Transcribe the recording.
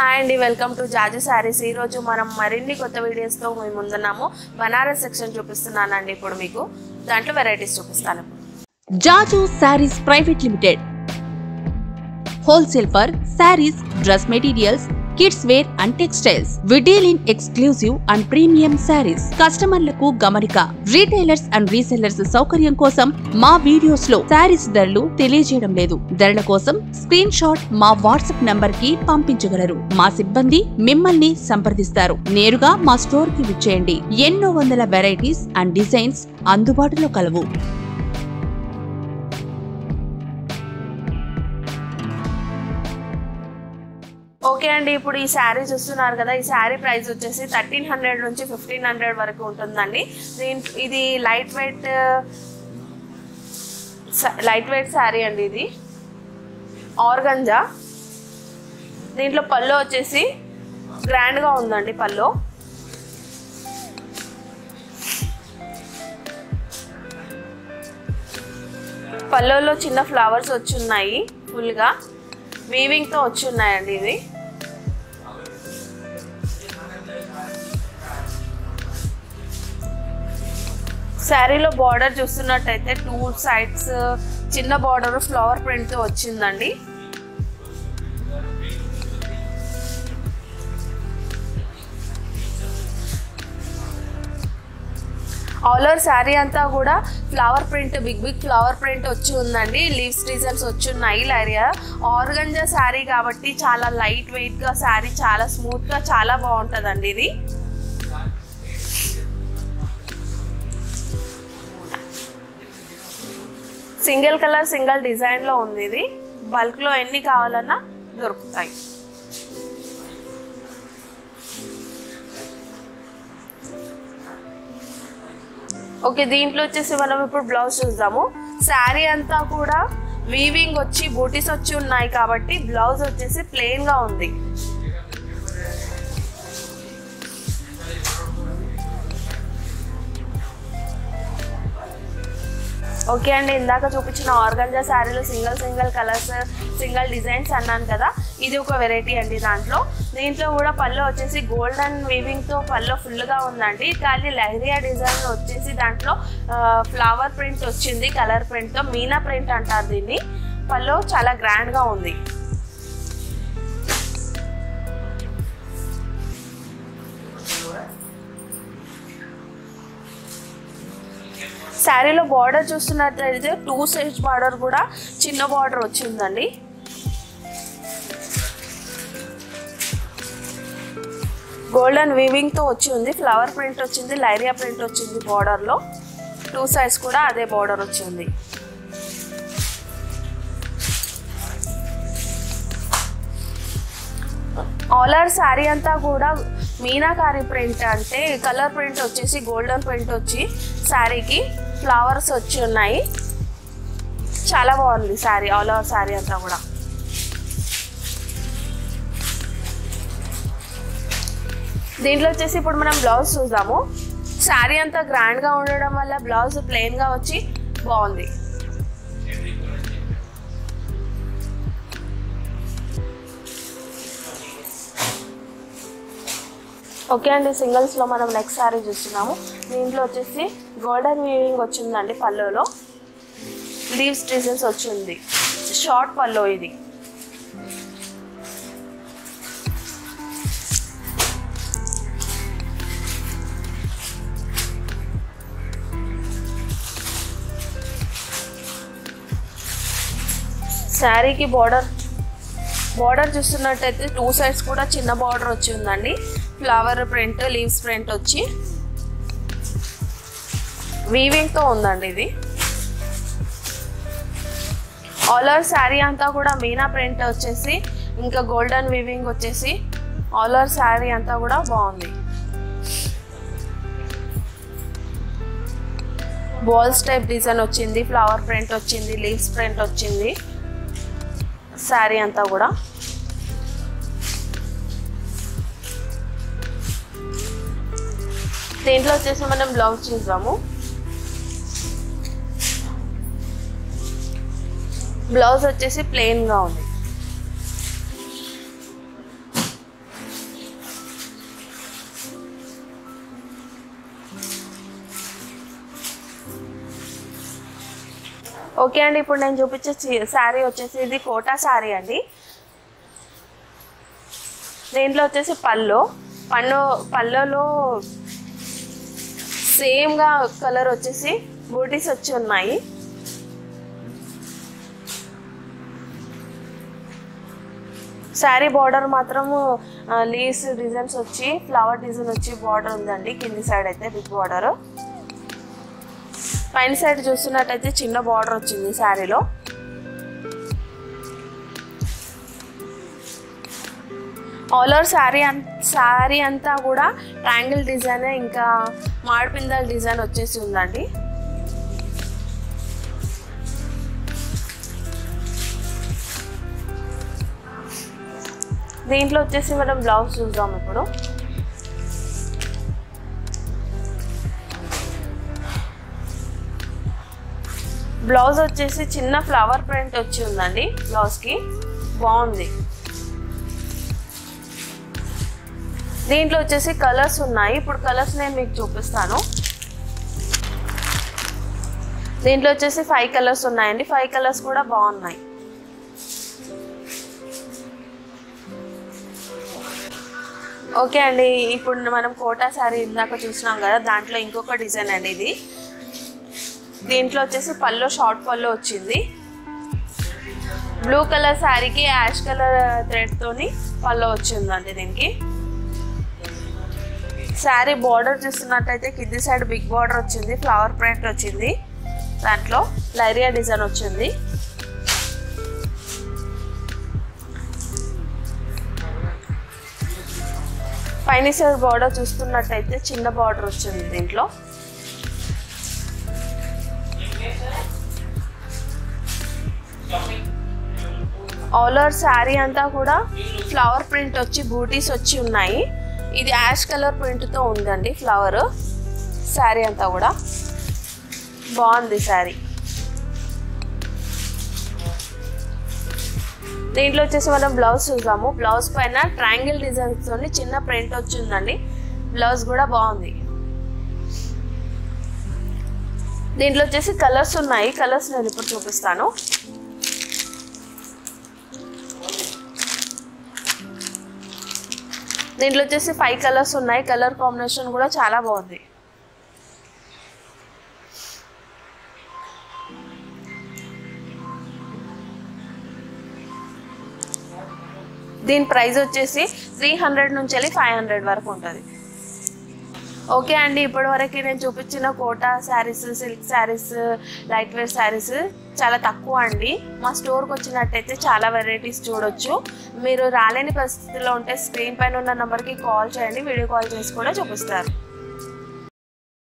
hi అండి welcome to జాజు శారీస్ ఈరోజు మనం మరిన్ని కొత్త వీడియోస్తో మేము ముందున్నాము బనారస్ సెక్షన్ చూపిస్తున్నానండి ఇప్పుడు మీకు దాంట్లో వెరైటీస్ చూపిస్తాను Jaju saris private limited wholesale for saris dress materials kids wear and textiles we deal in exclusive and premium saris కస్టమర్లకు గమనిక రీటైలర్స్ అండ్ రీసెల్లర్స్ సౌకర్యం కోసం మా వీడియోస్ లో శారీస్ ధరలు తెలియజేయడం లేదు ధరల కోసం స్క్రీన్ షాట్ మా వాట్సాప్ నంబర్ కి పంపించగలరు మా సిబ్బంది మిమ్మల్ని సంప్రదిస్తారు నేరుగా మా స్టోర్ కి విచ్చేయండి ఎన్నో వందల వెరైటీస్ అండ్ డిజైన్స్ అందుబాటులో కలవు ఓకే అండి ఇప్పుడు ఈ శారీ చూస్తున్నారు కదా ఈ శారీ ప్రైస్ వచ్చేసి థర్టీన్ హండ్రెడ్ నుంచి ఫిఫ్టీన్ హండ్రెడ్ వరకు ఉంటుందండి దీని ఇది light weight light weight sari అండి ఇది ఆర్గంజా దీంట్లో పళ్ళు వచ్చేసి గ్రాండ్గా ఉందండి పళ్ళు పళ్ళులో చిన్న ఫ్లవర్స్ వచ్చి ఉన్నాయి ఫుల్గా వీవింగ్తో వచ్చి ఉన్నాయండి ఇవి శారీలో బార్డర్ చూస్తున్నట్టయితే టూ సైడ్స్ చిన్న బార్డర్ ఫ్లవర్ ప్రింట్తో వచ్చిందండి ఆల్ ఓవర్ శారీ అంతా కూడా flower print big big flower print వచ్చి ఉందండి లీవ్స్ డిజైన్స్ వచ్చి ఉన్నాయి లైరియా ఆర్గంజా శారీ కాబట్టి చాలా లైట్ వెయిట్గా శారీ చాలా స్మూత్గా చాలా బాగుంటుందండి ఇది సింగిల్ కలర్ సింగిల్ డిజైన్లో ఉంది ఇది బల్క్లో ఎన్ని కావాలన్నా దొరుకుతాయి ఓకే దీంట్లో వచ్చేసి మనం ఇప్పుడు బ్లౌజ్ చూద్దాము శారీ అంతా కూడా వీవింగ్ వచ్చి బూటీస్ వచ్చి ఉన్నాయి కాబట్టి బ్లౌజ్ వచ్చేసి ప్లెయిన్ గా ఉంది ఓకే అండి ఇందాక చూపించిన ఆర్గంజా శారీలో single single colours single designs అన్నాను కదా ఇది ఒక వెరైటీ అండి దాంట్లో దీంట్లో కూడా పళ్ళు వచ్చేసి గోల్డెన్ వీవింగ్తో పళ్ళు ఫుల్గా ఉందండి కానీ లహరియా డిజైన్ వచ్చేసి దాంట్లో ఫ్లవర్ ప్రింట్ వచ్చింది కలర్ ప్రింట్తో మీనా ప్రింట్ అంటారు దీన్ని పళ్ళు చాలా గ్రాండ్గా ఉంది శారీలో బార్డర్ చూస్తున్నట్లయితే టూ సైజ్ బార్డర్ కూడా చిన్న బార్డర్ వచ్చిందండి గోల్డెన్ వీవింగ్తో వచ్చి ఉంది ఫ్లవర్ ప్రింట్ వచ్చింది లైరియా ప్రింట్ వచ్చింది బార్డర్లో టూ సైడ్స్ కూడా అదే బార్డర్ వచ్చింది ఆల్ ఓవర్ శారీ అంతా కూడా మీనాకారి ప్రింట్ అంటే కలర్ ప్రింట్ వచ్చేసి గోల్డెన్ ప్రింట్ వచ్చి శారీకి ఫ్లవర్స్ వచ్చి ఉన్నాయి చాలా బాగుంది శారీ ఆల్ ఓవర్ శారీ అంతా కూడా దీంట్లో వచ్చేసి ఇప్పుడు మనం బ్లౌజ్ చూద్దాము శారీ అంతా గ్రాండ్గా ఉండడం వల్ల బ్లౌజ్ ప్లెయిన్గా వచ్చి బాగుంది ఓకే అండి సింగిల్స్లో మనం నెక్స్ట్ శారీ చూస్తున్నాము దీంట్లో వచ్చేసి గోల్డెన్ వీవింగ్ వచ్చిందండి పళ్ళులో లీవ్స్ డిజైన్స్ వచ్చింది షార్ట్ పళ్ళు ఇది శారీకి బార్డర్ బార్డర్ చూస్తున్నట్టయితే టూ సైడ్స్ కూడా చిన్న బార్డర్ వచ్చి ఉందండి ఫ్లవర్ ప్రింట్ లీవ్స్ ప్రింట్ వచ్చి వీవింగ్తో ఉందండి ఇది ఆల్ ఓవర్ శారీ అంతా కూడా మీనా ప్రింట్ వచ్చేసి ఇంకా గోల్డెన్ వీవింగ్ వచ్చేసి ఆల్ ఓవర్ శారీ అంతా కూడా బాగుంది బాల్స్ టైప్ డిజైన్ వచ్చింది ఫ్లవర్ ప్రింట్ వచ్చింది లీవ్స్ ప్రింట్ వచ్చింది శారీ అంతా కూడా దీంట్లో వచ్చేసి మనం బ్లౌజ్ చూద్దాము బ్లౌజ్ వచ్చేసి ప్లెయిన్గా ఉంది ఓకే అండి ఇప్పుడు నేను చూపించే శారీ వచ్చేసి ఇది కోటా శారీ అండి దీంట్లో వచ్చేసి పళ్ళు పన్ను పళ్ళలో సేమ్గా కలర్ వచ్చేసి బూటీస్ వచ్చి ఉన్నాయి శారీ బార్డర్ మాత్రము లీవ్స్ డిజైన్స్ వచ్చి ఫ్లవర్ డిజైన్ వచ్చి బార్డర్ ఉందండి కింది సైడ్ అయితే బిగ్ బార్డర్ పైన సైడ్ చూస్తున్నట్టయితే చిన్న బార్డర్ వచ్చింది శారీలో ఆల్ ఓవర్ శారీ అన్ శారీ అంతా కూడా ట్రయాంగిల్ డిజైన్ ఇంకా మాడిపిందల డిజైన్ వచ్చేసి ఉందండి దీంట్లో వచ్చేసి మనం బ్లౌజ్ చూద్దాం ఇప్పుడు బ్లౌజ్ వచ్చేసి చిన్న ఫ్లవర్ ప్రింట్ వచ్చి ఉందండి బ్లౌజ్కి బాగుంది దీంట్లో వచ్చేసి కలర్స్ ఉన్నాయి ఇప్పుడు కలర్స్ నేను మీకు చూపిస్తాను దీంట్లో వచ్చేసి ఫైవ్ కలర్స్ ఉన్నాయండి ఫైవ్ కలర్స్ కూడా బాగున్నాయి ఓకే అండి ఇప్పుడు మనం కోటా శారీ ఇందాక చూసినాం కదా దాంట్లో ఇంకొక డిజైన్ అండి ఇది దీంట్లో వచ్చేసి పళ్ళు షార్ట్ పళ్ళు వచ్చింది బ్లూ కలర్ శారీకి యాష్ కలర్ థ్రెడ్ తోని పళ్ళు వచ్చిందండి దీనికి శారీ బార్డర్ చూస్తున్నట్టయితే కింది సైడ్ బిగ్ బార్డర్ వచ్చింది ఫ్లవర్ ప్రింట్ వచ్చింది దాంట్లో లైరియా డిజైన్ వచ్చింది పైన సైడ్ బార్డర్ చూస్తున్నట్టయితే చిన్న బార్డర్ వచ్చింది దీంట్లో ఆల్ ఓవర్ శారీ అంతా కూడా ఫ్లవర్ ప్రింట్ వచ్చి బూటీస్ వచ్చి ఉన్నాయి ఇది యాష్ కలర్ ప్రింట్తో ఉందండి ఫ్లవర్ శారీ అంతా కూడా బాగుంది శారీ దీంట్లో వచ్చేసి మనం బ్లౌజ్ చూద్దాము బ్లౌజ్ పైన ట్రయాంగిల్ డిజైన్స్ తోని చిన్న ప్రింట్ వచ్చిందండి బ్లౌజ్ కూడా బాగుంది దీంట్లో వచ్చేసి కలర్స్ ఉన్నాయి కలర్స్ నేను ఇప్పుడు చూపిస్తాను దీంట్లో వచ్చేసి ఫైవ్ కలర్స్ ఉన్నాయి కలర్ కాంబినేషన్ కూడా చాలా బాగుంది దీని ప్రైస్ వచ్చేసి త్రీ హండ్రెడ్ నుంచి వెళ్ళి ఫైవ్ హండ్రెడ్ వరకు ఉంటుంది ఓకే అండి ఇప్పటివరకు నేను చూపించిన Kota saris silk saris light wear saris చాలా తక్కువ అండి మా స్టోర్కి వచ్చినట్టయితే చాలా వెరైటీస్ చూడొచ్చు మీరు రాలేని పరిస్థితిలో ఉంటే స్క్రీన్ పైన ఉన్న నెంబర్కి కాల్ చేయండి వీడియో కాల్ చేసి కూడా చూపిస్తారు